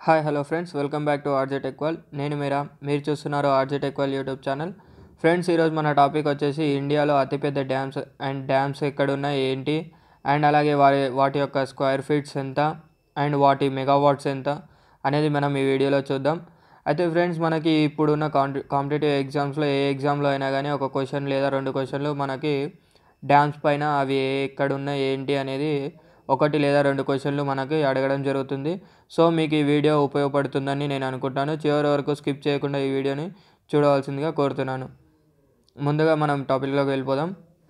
hi hello friends welcome back to RJ tech wall నేను మీరా మీరు చూస్తున్నారు RJ tech wall YouTube channel friends ఈరోజు మన టాపిక్ వచ్చేసి ఇండియాలో అతిపెద్ద డ్యామ్స్ అండ్ డ్యామ్స్ ఎక్కడ ఉన్నాయి ఏంటి అండ్ అలాగే వారి వాటి యొక్క స్క్వేర్ ఫీట్స్ ఎంత అండ్ వాటి మెగావాట్స్ ఎంత అనేది మనం ఈ వీడియోలో చూద్దాం అయితే ఫ్రెండ్స్ మనకి ఇప్పుడున్న కాంటి కాంపిటేటివ్ ఎగ్జామ్స్లో ఏ ఎగ్జామ్లో అయినా కానీ ఒక క్వశ్చన్ లేదా రెండు క్వశ్చన్లు మనకి డ్యామ్స్ పైన అవి ఏ ఎక్కడ ఉన్నాయి ఏంటి అనేది ఒకటి లేదా రెండు క్వశ్చన్లు మనకి అడగడం జరుగుతుంది సో మీకు ఈ వీడియో ఉపయోగపడుతుందని నేను అనుకుంటాను చివరి వరకు స్కిప్ చేయకుండా ఈ వీడియోని చూడవలసిందిగా కోరుతున్నాను ముందుగా మనం టాపిక్లోకి వెళ్ళిపోదాం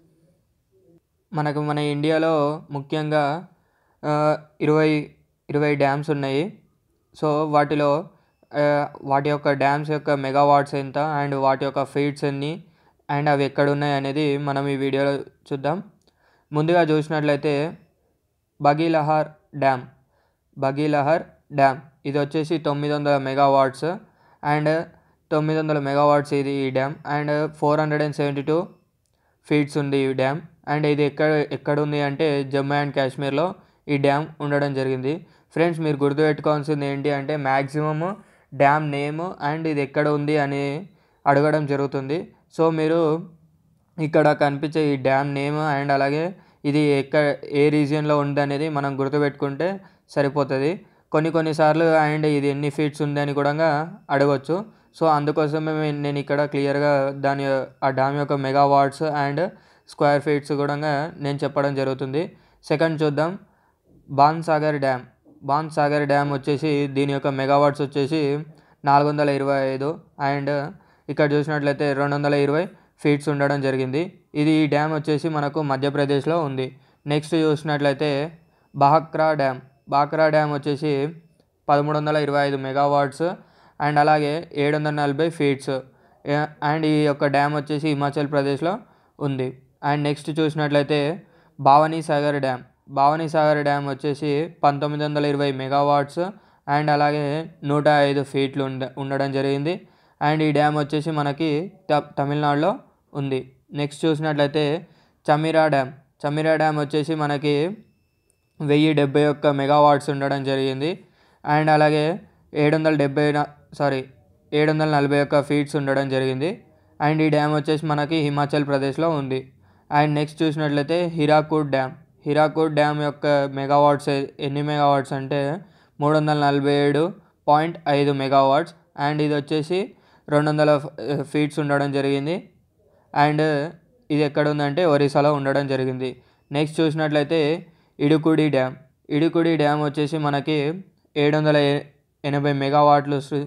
మనకు మన ఇండియాలో ముఖ్యంగా ఆ, ఇరవై ఇరవై డ్యామ్స్ ఉన్నాయి సో వాటిలో ఆ, వాటి యొక్క డ్యామ్స్ యొక్క మెగావాట్స్ ఎంత అండ్ వాటి యొక్క ఫీట్స్ ఎన్ని అండ్ అవి ఎక్కడ ఉన్నాయి అనేది మనం ఈ వీడియోలో చూద్దాం ముందుగా చూసినట్లయితే బగీలహర్ డ్యామ్ బగీలహర్ డ్యామ్ ఇది వచ్చేసి తొమ్మిది వందల మెగావాట్స్ అండ్ తొమ్మిది వందల మెగావాట్స్ ఇది ఈ dam and four hundred and seventy two feets ఉంది ఈ డ్యామ్ అండ్ ఇది ఎక్కడ ఎక్కడ ఉంది అంటే జమ్మూ అండ్ కాశ్మీర్లో ఈ డ్యామ్ ఉండడం జరిగింది ఫ్రెండ్స్ మీరు గుర్తుపెట్టుకోవాల్సింది ఏంటి అంటే మ్యాక్సిమమ్ డ్యామ్ నేమ్ అండ్ ఇది ఎక్కడ ఉంది అని అడగడం జరుగుతుంది సో మీరు ఇక్కడ కనిపించే ఈ డ్యామ్ నేమ్ అండ్ అలాగే ఇది ఎక్కడ ఏ రీజియన్లో ఉంది అనేది మనం గుర్తుపెట్టుకుంటే సరిపోతుంది కొన్ని కొన్నిసార్లు అండ్ ఇది ఎన్ని ఫీట్స్ ఉంది అని కూడా అడగవచ్చు సో అందుకోసమే మే- నేను ఇక్కడ క్లియర్గా దాని ఆ డ్యామ్ యొక్క మెగావాట్స్ అండ్ స్క్వేర్ ఫీట్స్ కూడా నేను చెప్పడం జరుగుతుంది సెకండ్ చూద్దాం బాన్ సాగర్ డ్యామ్ బాన్ సాగర్ డ్యామ్ వచ్చేసి దీని యొక్క మెగావాట్స్ వచ్చేసి నాలుగు వందల ఇరవై ఐదు అండ్ ఇక్కడ చూసినట్లయితే రెండు వందల ఇరవై ఫీట్స్ ఉండడం జరిగింది ఇది ఈ డ్యామ్ వచ్చేసి మనకు మధ్యప్రదేశ్లో ఉంది నెక్స్ట్ చూసినట్లయితే బాక్రా డ్యామ్ బాక్రా డ్యామ్ వచ్చేసి పదమూడు వందల ఇరవై ఐదు మెగావాట్స్ అండ్ అలాగే ఏడు వందల నలభై ఫీట్స్ ఏ- అండ్ ఈ యొక్క డ్యామ్ వచ్చేసి హిమాచల్ ప్రదేశ్లో ఉంది అండ్ నెక్స్ట్ చూసినట్లయితే భావనీ సాగర్ డ్యామ్ భావనీ సాగర్ డ్యామ్ వచ్చేసి పంతొమ్మిది వందల ఇరవై మెగావాట్స్ అండ్ అలాగే నూట ఐదు ఫీట్లు ఉండ ఉండడం జరిగింది అండ్ ఈ డ్యామ్ వచ్చేసి మనకి త- తమిళనాడులో ఉంది నెక్స్ట్ చూసినట్లయితే చమిరా డ్యామ్ చమిరా డ్యామ్ వచ్చేసి మనకి వెయ్యి డెబ్బై ఒక్క మెగావాట్స్ ఉండడం జరిగింది అండ్ అలాగే ఏడు వందల డెబ్బై సారీ ఏడు వందల నలభై ఒక్క ఫీట్స్ ఉండడం జరిగింది అండ్ ఈ డ్యామ్ వచ్చేసి మనకి హిమాచల్ ప్రదేశ్లో ఉంది అండ్ నెక్స్ట్ చూసినట్లయితే హిరాకూడ్ డ్యామ్ హిరాకూడ్ డ్యామ్ యొక్క మెగావాట్స్ ఎ- ఎన్ని మెగావాట్స్ అంటే మూడు వందల నలభై ఏడు పాయింట్ ఐదు మెగావాట్స్ అండ్ ఇది వచ్చేసి రెండు వందల ఫీట్స్ ఉండడం జరిగింది అండ్ ఇది ఎక్కడ ఉందంటే ఒరిస్సాలో ఉండడం జరిగింది నెక్స్ట్ చూసినట్లయితే ఇడుకుడి డ్యామ్ ఇడుకుడి డ్యామ్ వచ్చేసి మనకి ఏడు వందల ఎ- ఎనభై మెగావాట్లు సు-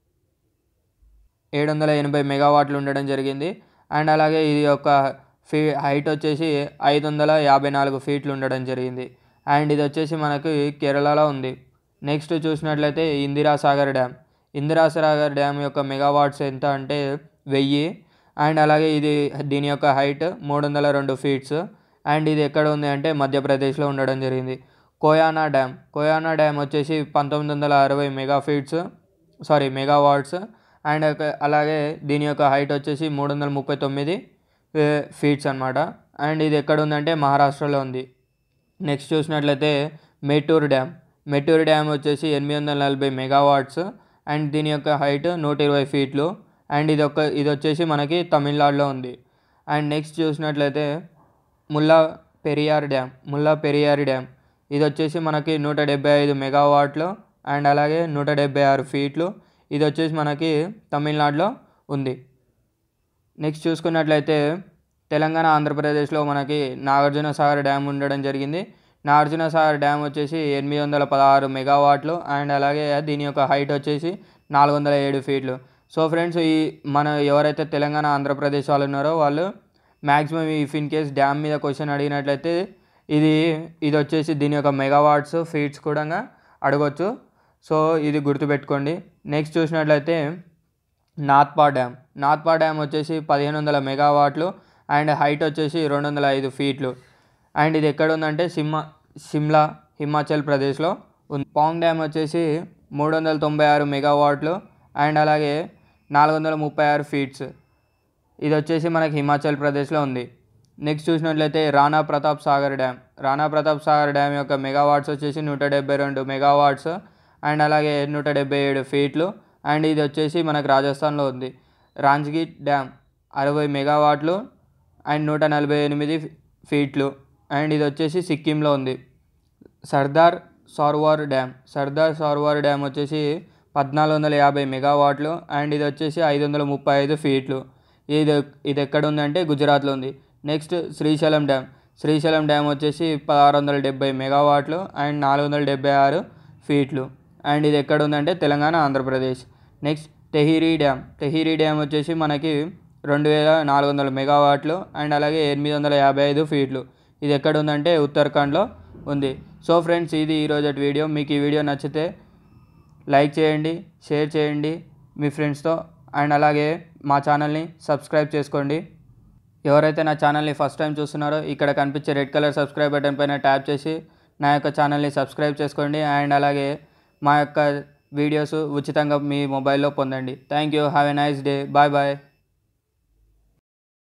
ఏడు వందల ఎనభై మెగావాట్లు ఉండడం జరిగింది అండ్ అలాగే ఇది యొక్క ఫీ హైట్ వచ్చేసి ఐదు వందల యాభై నాలుగు ఫీట్లు ఉండడం జరిగింది అండ్ ఇది వచ్చేసి మనకి కేరళలో ఉంది నెక్స్ట్ చూసినట్లయితే ఇందిరా సాగర్ డ్యామ్ ఇందిరా సాగర్ డ్యామ్ యొక్క మెగావాట్స్ ఎంత అంటే వెయ్యి అండ్ అలాగే ఇది దీని యొక్క హైట్ మూడు వందల రెండు ఫీట్స్ అండ్ ఇది ఎక్కడ ఉంది అంటే మధ్యప్రదేశ్లో ఉండడం జరిగింది కోయానా డ్యామ్ కోయానా డ్యామ్ వచ్చేసి పంతొమ్మిది వందల అరవై mega feets sorry megawatts and ఒక- అలాగే దీని యొక్క హైట్ వచ్చేసి మూడు వందల ముప్పై తొమ్మిది ఫీట్స్ అనమాట అండ్ ఇది ఎక్కడ ఉందంటే మహారాష్ట్రలో ఉంది నెక్స్ట్ చూసినట్లయితే మెట్టూర్ డ్యామ్ మెట్టూర్ డ్యామ్ వచ్చేసి ఎనిమిది వందల నలభై మెగావాట్స్ అండ్ దీని యొక్క హైట్ నూట ఇరవై ఫీట్లు అండ్ ఇది ఒక ఇది వచ్చేసి మనకి తమిళనాడులో ఉంది అండ్ నెక్స్ట్ చూసినట్లయితే ముల్లా పెరియార్ డ్యామ్ ముల్లా పెరియార్ డ్యామ్ ఇది వచ్చేసి మనకి నూట డెబ్బై ఐదు మెగావాట్లు అండ్ అలాగే నూట డెబ్బై ఆరు ఫీట్లు ఇది వచ్చేసి మనకి తమిళనాడులో ఉంది నెక్స్ట్ చూసుకున్నట్లయితే తెలంగాణ ఆంధ్రప్రదేశ్లో మనకి నాగార్జున సాగర్ డ్యామ్ ఉండడం జరిగింది నాగార్జున సాగర్ డ్యామ్ వచ్చేసి ఎనిమిది వందల పదహారు మెగావాట్లు అండ్ అలాగే దీని యొక్క హైట్ వచ్చేసి నాలుగు వందల ఏడు ఫీట్లు సో ఫ్రెండ్స్ ఈ మన ఎవరైతే తెలంగాణ ఆంధ్రప్రదేశ్ వాళ్ళు ఉన్నారో వాళ్ళు maximum if in case dam మీద క్వశ్చన్ అడిగినట్లయితే ఇది ఇది వచ్చేసి దీని యొక్క మెగావాట్స్ ఫీట్స్ కూడా అడగొచ్చు సో ఇది గుర్తుపెట్టుకోండి నెక్స్ట్ చూసినట్లయితే నాథ్పా డ్యామ్ నాథ్పా డ్యామ్ వచ్చేసి పదిహేను వందల మెగావాట్లు అండ్ హైట్ వచ్చేసి రెండు వందల ఐదు ఫీట్లు అండ్ ఇది ఎక్కడ ఉందంటే సిమ్మ సిమ్లా హిమాచల్ ప్రదేశ్లో ఉంది పాంగ్ డ్యామ్ వచ్చేసి మూడు వందల తొంభై ఆరు మెగావాట్లు అండ్ అలాగే నాలుగు వందల ముప్పై ఆరు ఫీట్స్ ఇది వచ్చేసి మనకి హిమాచల్ ప్రదేశ్లో ఉంది నెక్స్ట్ చూసినట్లయితే రాణా ప్రతాప్ సాగర్ డ్యామ్ రాణా ప్రతాప్ సాగర్ డ్యామ్ యొక్క మెగావాట్స్ వచ్చేసి నూట డెబ్బై రెండు మెగావాట్స్ అండ్ అలాగే నూట డెబ్బై ఏడు ఫీట్లు అండ్ ఇది వచ్చేసి మనకు రాజస్థాన్లో ఉంది రాంజ్గిట్ డ్యామ్ అరవై మెగావాట్లు అండ్ నూట నలభై ఎనిమిది ఫీట్లు అండ్ ఇది వచ్చేసి సిక్కింలో ఉంది సర్దార్ సరోవర్ డ్యామ్ సర్దార్ సరోవర్ డ్యామ్ వచ్చేసి పద్నాలుగు వందల యాభై మెగావాట్లు అండ్ ఇది వచ్చేసి ఐదు వందల ముప్పై ఐదు ఫీట్లు ఇది ఇది ఎక్కడ ఉందంటే గుజరాత్లో ఉంది next Srisailam dam Srisailam dam వచ్చేసి పదహారు వందల డెబ్బై మెగావాట్లు అండ్ నాలుగు వందల డెబ్బై ఆరు ఫీట్లు అండ్ ఇది ఎక్కడ ఉందంటే Telangana Andhra Pradesh next Tehri dam Tehri dam వచ్చేసి మనకి రెండు వేల నాలుగు వందల మెగావాట్లు అండ్ అలాగే ఎనిమిది వందల యాభై ఐదు ఫీట్లు ఇది ఎక్కడ ఉందంటే ఉత్తరాఖండ్లో ఉంది సో ఫ్రెండ్స్ ఇది ఈరోజు వీడియో మీకు ఈ వీడియో నచ్చితే లైక్ చేయండి షేర్ చేయండి మీ ఫ్రెండ్స్తో అండ్ అలాగే మా ఛానల్ని సబ్స్క్రైబ్ చేసుకోండి ఎవరైతే నా ఛానల్ని ఫస్ట్ టైం చూస్తున్నారో ఇక్కడ కనిపించే రెడ్ కలర్ సబ్స్క్రైబ్ బటన్ పైన ట్యాప్ చేసి నా యొక్క ఛానల్ని సబ్స్క్రైబ్ చేసుకోండి అండ్ అలాగే మా యొక్క వీడియోస్ ఉచితంగా మీ మొబైల్లో పొందండి thank you have a nice day bye bye